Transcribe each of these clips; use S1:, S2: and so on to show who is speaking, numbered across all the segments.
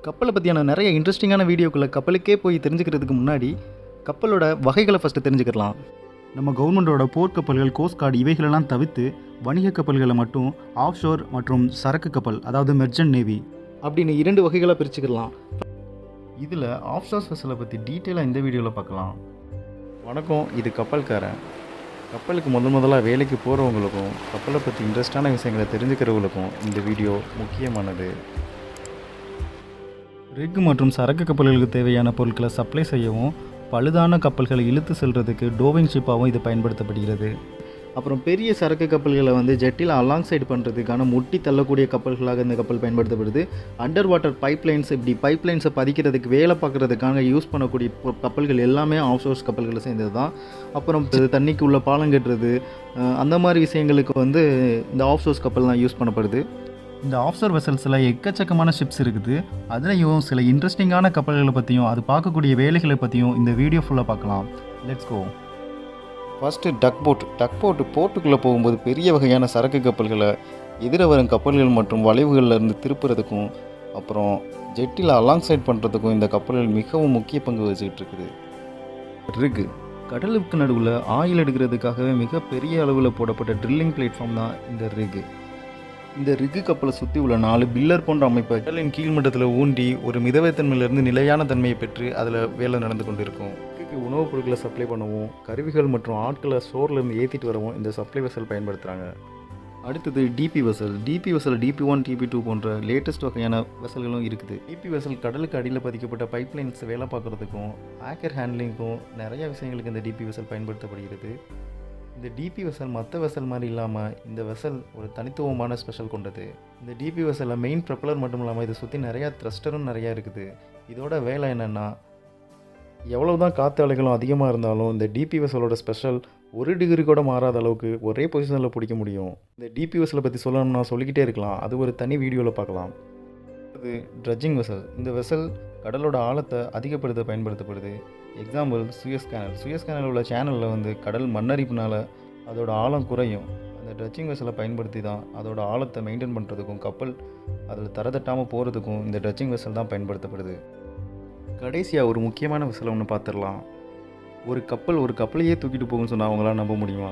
S1: கப்பலை பற்றியான நிறைய இன்ட்ரெஸ்டிங்கான வீடியோக்களை கப்பலுக்கே போய் தெரிஞ்சுக்கிறதுக்கு முன்னாடி கப்பலோட வகைகளை ஃபஸ்ட்டு தெரிஞ்சுக்கலாம் நம்ம கவர்மெண்டோட போர்க்கப்பல்கள் கோஸ்ட் கார்டு இவைகளெல்லாம் தவிர்த்து வணிக கப்பல்களை மட்டும் ஆஃப் ஷோர் மற்றும் சரக்கு கப்பல் அதாவது மெர்ஜன்ட் நேவி அப்படின்னு இரண்டு வகைகளாக பிரிச்சுக்கலாம் இதில் ஆஃப் ஷோர் ஸ்பெஷலை பற்றி டீட்டெயிலாக இந்த வீடியோவில் பார்க்கலாம் வணக்கம் இது கப்பல்காரன் கப்பலுக்கு முதல் முதலாக வேலைக்கு போகிறவங்களுக்கும் கப்பலை பற்றி இன்ட்ரெஸ்டான விஷயங்களை தெரிஞ்சுக்கிறவங்களுக்கும் இந்த வீடியோ முக்கியமானது ரிக் மற்றும் சரக்கு கப்பல்களுக்கு தேவையான பொருட்களை சப்ளை செய்யவும் பழுதான கப்பல்களை இழுத்து செல்றதுக்கு டோவிங் ஷிப்பாகவும் இது பயன்படுத்தப்படுகிறது அப்புறம் பெரிய சரக்கு கப்பல்களை வந்து ஜெட்டில் அலாங் சைடு பண்ணுறதுக்கான முட்டி தள்ளக்கூடிய கப்பல்களாக இந்த கப்பல் பயன்படுத்தப்படுது அண்டர் வாட்டர் பைப்லைன்ஸ் இப்படி பைப்லைன்ஸை பதிக்கிறதுக்கு வேலை பார்க்குறதுக்காக யூஸ் பண்ணக்கூடிய பொ- கப்பல்கள் எல்லாமே ஆஃப் சோர்ஸ் கப்பல்களை சேர்ந்தது தான் அப்புறம் இது தண்ணிக்கு உள்ள பாலம் கட்டுறது அஹ், அந்த மாதிரி விஷயங்களுக்கு வந்து இந்த ஆஃப் சோர்ஸ் கப்பல் தான் யூஸ் பண்ணப்படுது இந்த ஆஃப்சர் வெசல்ஸில் எக்கச்சக்கமான ஷிப்ஸ் இருக்குது அதுலேயும் சில இன்ட்ரெஸ்டிங்கான கப்பல்களை பற்றியும் அது பார்க்கக்கூடிய வேலைகளை பற்றியும் இந்த வீடியோ ஃபுல்லாக பார்க்கலாம் let's go first tug boat tug boat போர்ட்டுக்குள்ளே போகும்போது பெரிய வகையான சரக்கு கப்பல்களை எதிர வரும் கப்பல்கள் மற்றும் வளைவுகளில் இருந்து திருப்புறதுக்கும் அப்புறம் ஜெட்டில் அலாங் சைட் பண்ணுறதுக்கும் இந்த கப்பல்கள் மிகவும் முக்கிய பங்கு வச்சுக்கிட்டு இருக்குது ரிக் கடலுக்கு நடுவில் ஆயில் எடுக்கிறதுக்காகவே மிக பெரிய அளவில் போடப்பட்ட ட்ரில்லிங் பிளாட்ஃபார்ம் தான் இந்த ரிக் இந்த ரிக்கு கப்பலை சுற்றி உள்ள நாலு பில்லர் போன்ற அமைப்பை கடலின் கீழ்மட்டத்தில் ஊண்டி ஒரு மிதவைத்தன்மையிலிருந்து நிலையான தன்மையை பெற்று அதில் வேலை நடந்து கொண்டிருக்கும் ரிக்குக்கு உணவுப் பொருட்களை சப்ளை பண்ணவும் கருவிகள் மற்றும் ஆட்களை ஸ்டோர்லேருந்து ஏற்றிட்டு வரவும் இந்த சப்ளை வெசல் பயன்படுத்துகிறாங்க அடுத்தது DP vessel DP vessel DP one DP two போன்ற லேட்டஸ்ட் வகையான வெசல்களும் இருக்குது டிபி வெசல் கடலுக்கு அடியில் பதிக்கப்பட்ட பைப்லைன்ஸ் வேலை பார்க்குறதுக்கும் ஆக்கர் ஹேண்ட்லிங்க்கும் நிறைய விஷயங்களுக்கு இந்த டிபி வெசல் பயன்படுத்தப்படுகிறது இந்த டிபி வெசல் மற்ற வெசல் மாதிரி இல்லாமல் இந்த வெசல் ஒரு தனித்துவமான ஸ்பெஷல் கொண்டது இந்த டிபி வெசலில் மெயின் ப்ரப்பலர் மட்டும் இல்லாமல் இதை சுற்றி நிறையா த்ரஸ்டரும் நிறையா இருக்குது இதோட வேலை என்னென்னா எவ்வளவு தான் காற்று அலைகளும் அதிகமாக இருந்தாலும் இந்த டிபி வெசலோட ஸ்பெஷல் ஒரு டிகிரி கூட மாறாத அளவுக்கு ஒரே பொசிஷனில் பிடிக்க முடியும் இந்த டிபி வெசலை பற்றி சொல்லணும்னா சொல்லிக்கிட்டே இருக்கலாம் அது ஒரு தனி வீடியோவில் பார்க்கலாம் அது ட்ரட்ஜிங் வெசல் இந்த வெசல் கடலோட ஆழத்தை அதிகப்படுத்த பயன்படுத்தப்படுது example Suez canal Suez canal உள்ள சேனலில் வந்து கடல் மண்ணரிப்புனால அதோட ஆழம் குறையும் அந்த ட்ரட்ஜிங் வெசலை பயன்படுத்தி தான் அதோட ஆழத்தை மெயின்டைன் பண்ணுறதுக்கும் கப்பல் அதில் தரதட்டாமல் போகிறதுக்கும் இந்த ட்ரட்ஜிங் வெசல் தான் பயன்படுத்தப்படுது கடைசியாக ஒரு முக்கியமான வெசலை ஒன்று பார்த்துடலாம் ஒரு கப்பல் ஒரு கப்பலையே தூக்கிட்டு போகும்னு சொன்னால் அவங்களால நம்ப முடியுமா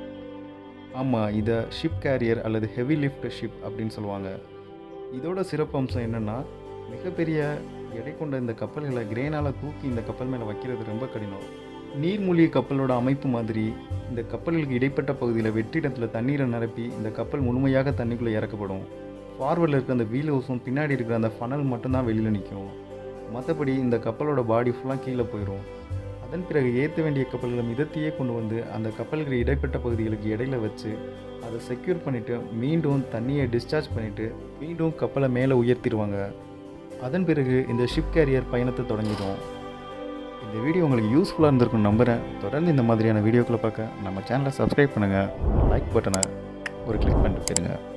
S1: ஆமாம் இதை ஷிப் கேரியர் அல்லது ஹெவி லிஃப்ட் ஷிப் அப்படின்னு சொல்லுவாங்க இதோட சிறப்பு அம்சம் என்னென்னா மிகப்பெரிய எடை கொண்ட இந்த கப்பல்களை கிரேனால் தூக்கி இந்த கப்பல் மேலே வைக்கிறது ரொம்ப கடினம் நீர்மூழ்கி கப்பலோட அமைப்பு மாதிரி இந்த கப்பல்களுக்கு இடைப்பட்ட பகுதியில் வெற்றிடத்தில் தண்ணீரை நிரப்பி இந்த கப்பல் முழுமையாக தண்ணிக்குள்ளே இறக்கப்படும் ஃபார்வர்டில் இருக்க அந்த வீல் ஹவுஸும் பின்னாடி இருக்கிற அந்த ஃபனல் மட்டும்தான் வெளியில் நிற்கும் மற்றபடி இந்த கப்பலோட பாடி ஃபுல்லாக கீழே போயிடும் அதன் பிறகு ஏற்ற வேண்டிய கப்பல்களை மிதத்தையே கொண்டு வந்து அந்த கப்பல்கள் இடைப்பட்ட பகுதிகளுக்கு இடையில வச்சு அதை செக்யூர் பண்ணிவிட்டு மீண்டும் தண்ணியை டிஸ்சார்ஜ் பண்ணிவிட்டு மீண்டும் கப்பலை மேலே உயர்த்திடுவாங்க அதன் பிறகு இந்த ஷிப் கேரியர் பயணத்தை தொடங்கிடும் இந்த வீடியோ உங்களுக்கு யூஸ்ஃபுல்லாக இருந்திருக்கும்னு நம்புகிறேன் தொடர்ந்து இந்த மாதிரியான வீடியோக்களை பார்க்க நம்ம சேனலை சப்ஸ்கிரைப் பண்ணுங்கள் லைக் பட்டனை ஒரு கிளிக் பண்ணிட்டு போயிருங்க